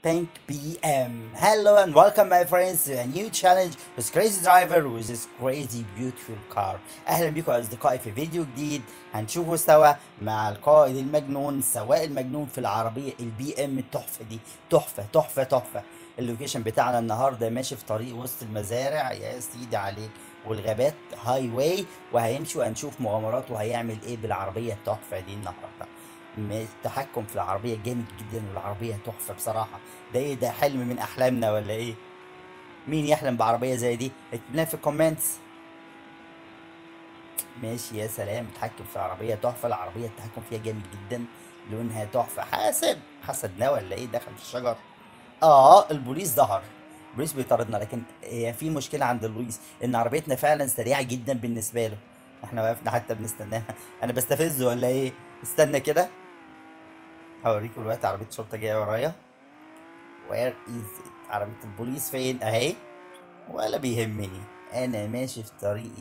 Pink BM. Hello and welcome my friends to a new challenge with Crazy Driver with this crazy beautiful car. اهلا بكم اصدقائي في فيديو جديد هنشوفه سوا مع القائد المجنون السواق المجنون في العربية البي ام التحفة دي تحفة تحفة تحفة اللوكيشن بتاعنا النهارده ماشي في طريق وسط المزارع يا سيدي عليك والغابات هاي واي وهيمشي وهنشوف مغامرات وهيعمل ايه بالعربية التحفة دي النهارده التحكم في العربية جامد جدا والعربية تحفة بصراحة ده ايه ده حلم من أحلامنا ولا ايه؟ مين يحلم بعربية زي دي؟ اكتب لنا في الكومنتس ماشي يا سلام التحكم في العربية تحفة العربية التحكم فيها جامد جدا لونها تحفة حاسب حسدناه ولا ايه دخل في الشجر اه البوليس ظهر البوليس بيطاردنا لكن هي في مشكلة عند البوليس ان عربيتنا فعلا سريعة جدا بالنسبة له احنا وقفنا حتى بنستناها انا بستفزه ولا ايه استنى كده هوريكم دلوقتي عربية شرطة جاية ورايا وير از عربية البوليس فين اهي ولا بيهمني انا ماشي في طريقي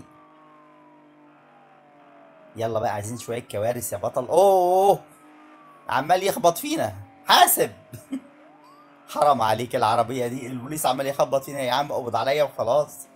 يلا بقى عايزين شوية كوارث يا بطل اوه عمال يخبط فينا حاسب حرام عليك العربية دي البوليس عمال يخبط فينا يا عم اقبض عليا وخلاص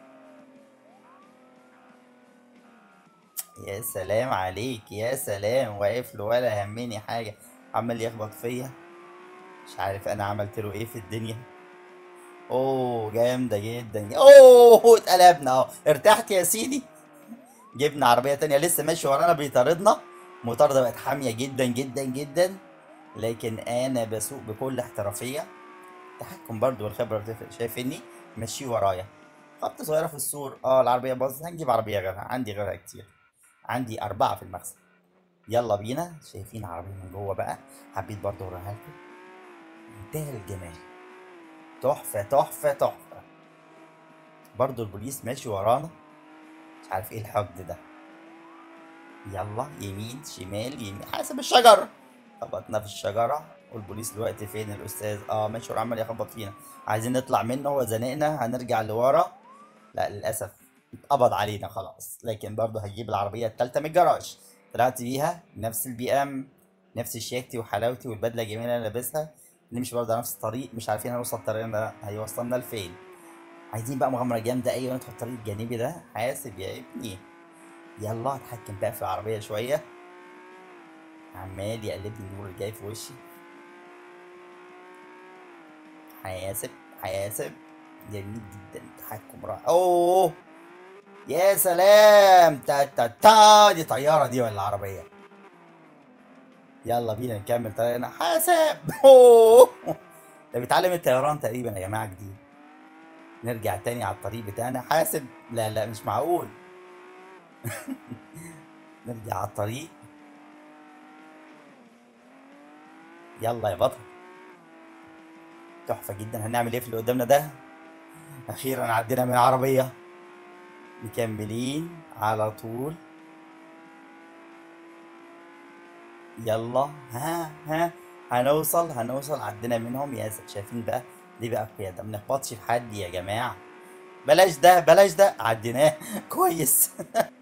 يا سلام عليك يا سلام واقف له ولا همني حاجة عمال يخبط فيا مش عارف انا عملت له ايه في الدنيا اوه جامدة جدا اوه اتقلبنا اهو ارتحت يا سيدي جبنا عربية تانية لسه ماشي ورانا بيطاردنا المطاردة بقت حامية جدا جدا جدا لكن انا بسوق بكل احترافية التحكم برضو والخبرة بتفرق شايفني ماشي ورايا خبطة صغيرة في السور اه العربية باظت هنجيب عربية غيرها عندي غيرها كتير عندي أربعة في المخزن يلا بينا شايفين عربية من جوه بقى حبيت برضه اوريها لكم منتهى الجمال تحفة تحفة تحفة برضه البوليس ماشي ورانا مش عارف ايه الحقد ده يلا يمين شمال يمين حاسب الشجر خبطنا في الشجرة والبوليس دلوقتي فين الأستاذ اه ماشي عمال يخبط فينا عايزين نطلع منه هو زنقنا هنرجع لورا لا للأسف اتقبض علينا خلاص لكن برضه هجيب العربية التالتة من الجراج طلعت بيها نفس البي ام نفس شياكتي وحلاوتي والبدله الجميله اللي انا لابسها نمشي برضه نفس الطريق مش عارفين هنوصل طريقنا هيوصلنا لفين عايزين بقى مغامره جامده ايوه ندخل الطريق الجانبي ده حاسب يا ابني يلا اتحكم بقى في العربيه شويه عمال يقلبني النور اللي جاي في وشي حاسب حاسب جميل جدا تحكم رائع اوه يا سلام تا تا تا دي طيارة دي ولا عربية يلا بينا نكمل طريقنا حاسب أوه. ده بيتعلم الطيران تقريبا يا جماعة جديد نرجع تاني على الطريق بتاعنا حاسب لا لا مش معقول نرجع على الطريق يلا يا بطل تحفة جدا هنعمل ايه في اللي قدامنا ده اخيرا عدينا من عربية مكملين على طول يلا ها ها هنوصل هنوصل عدينا منهم يا س- شايفين بقى دي بقى القيادة ما نخبطش في حد يا جماعة بلاش ده بلاش ده عديناه كويس